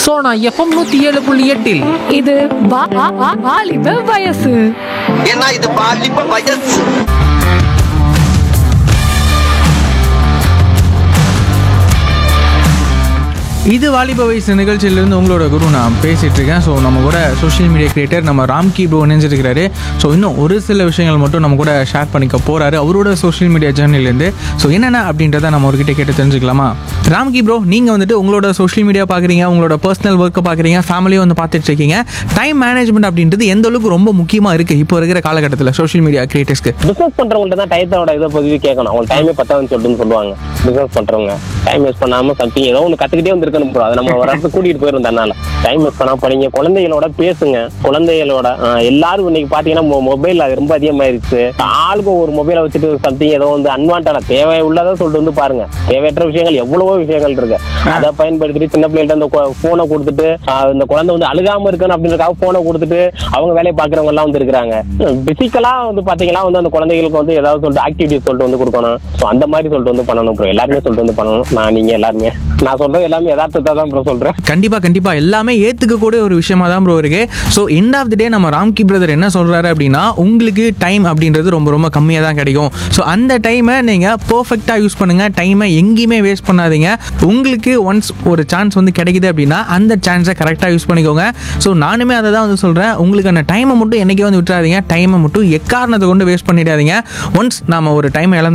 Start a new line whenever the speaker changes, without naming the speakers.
Sona FM நூத்தி ஏழு புள்ளி எட்டில்
இது வா- வா- வா- வாலிப வயசு
ஏன்னா இது பாலிப்ப வயசு
இது வாலிப வயசு நிகழ்ச்சியிலிருந்து உங்களோட குரு நான் பேசிட்டு இருக்கேன் ஸோ நம்ம கூட சோஷியல் மீடியா கிரியேட்டர் நம்ம ராம்கி ப்ரோ இணைஞ்சிருக்கிறாரு ஸோ இன்னும் ஒரு சில விஷயங்கள் மட்டும் நம்ம கூட ஷேர் பண்ணிக்க போறாரு அவரோட சோஷியல் மீடியா ஜேர்னிலேருந்து ஸோ என்னென்ன அப்படின்றத நம்ம அவர்கிட்ட கேட்டு தெரிஞ்சுக்கலாமா ராம்கி ப்ரோ நீங்கள் வந்துட்டு உங்களோட சோஷியல் மீடியா பார்க்குறீங்க உங்களோட பர்சனல் ஒர்க்கை பார்க்குறீங்க ஃபேமிலியும் வந்து பார்த்துட்டு இருக்கீங்க டைம் மேனேஜ்மெண்ட் அப்படின்றது எந்த அளவுக்கு ரொம்ப முக்கியமாக இருக்குது இப்போ இருக்கிற காலகட்டத்தில் சோஷியல் மீடியா கிரியேட்டர்ஸ்க்கு
பிசினஸ் பண்றவங்கள்ட்ட தான் டயத்தோட இதை பதிவு கேட்கணும் அவங்க டைமே பத்தாதுன்னு சொல்லிட்டு சொல்லுவாங்க பிசினஸ் பண்றவங்க டைம் வேஸ்ட் பண்ணாம சம்திங் ஏதோ ஒன்று கத்துக்கிட்டே வந்திருக்கணும் ப்ரோ அதை நம்ம ஒரு இடத்துல கூட்டிட்டு போயிரும் தன்னால டைம் வேஸ்ட் பண்ணாம படிங்க குழந்தைகளோட பேசுங்க குழந்தைகளோட ஆஹ், எல்லாரும் இன்னைக்கு பாத்தீங்கன்னா மொபைல் அது ரொம்ப அதிகமாயிருச்சு ஆளுக்கு ஒரு மொபைலை வச்சுட்டு சம்திங் ஏதோ வந்து அன்வான்டா தேவை உள்ளதா சொல்லிட்டு வந்து பாருங்க தேவையற்ற விஷயங்கள் எவ்வளவோ விஷயங்கள் இருக்கு அதை பயன்படுத்திட்டு சின்ன பிள்ளைகிட்ட அந்த போனை கொடுத்துட்டு ஆஹ், இந்த குழந்தை வந்து அழுகாம இருக்கணும் அப்படின்றதுக்காக போனை கொடுத்துட்டு அவங்க வேலையை பாக்குறவங்க எல்லாம் வந்து இருக்கிறாங்க பிசிக்கலா வந்து பாத்தீங்கன்னா வந்து அந்த குழந்தைகளுக்கு வந்து ஏதாவது சொல்லிட்டு ஆக்டிவிட்டி சொல்லிட்டு வந்து கொடுக்கணும் ஸோ அந்த மாதிரி சொல்லிட்டு வந்து பண்ணணும் ப்ரோ எல்லாருமே சொல்லிட்டு வந்து பண்ணணும் நான் நீங்க எல்லாருமே நான் சொல்றது எல்லாமே யதார்த்தத்தை தான் ப்ரோ சொல்றேன்
கண்டிப்பா கண்டிப்பா எல்லாமே ஏத்துக்கக்கூடிய ஒரு விஷயமா தான் ப்ரோ இருக்கு so end of the day நம்ம ராம்கி பிரதர் என்ன சொல்றாரு அப்படின்னா உங்களுக்கு டைம் அப்படின்றது ரொம்ப ரொம்ப கம்மியாக தான் கிடைக்கும் ஸோ அந்த டைமை நீங்க பர்ஃபெக்டாக யூஸ் பண்ணுங்க டைமை எங்கேயுமே வேஸ்ட் பண்ணாதீங்க உங்களுக்கு ஒன்ஸ் ஒரு சான்ஸ் வந்து கிடைக்குது அப்படின்னா அந்த சான்ஸை கரெக்டாக யூஸ் பண்ணிக்கோங்க ஸோ நானுமே அதை தான் வந்து சொல்றேன் உங்களுக்கு அந்த டைமை மட்டும் என்னைக்கே வந்து விட்டுறாதீங்க டைமை மட்டும் எக்காரணத்தை கொண்டு வேஸ்ட் பண்ணிடாதீங்க ஒன்ஸ் நாம ஒரு டைம் இழந்து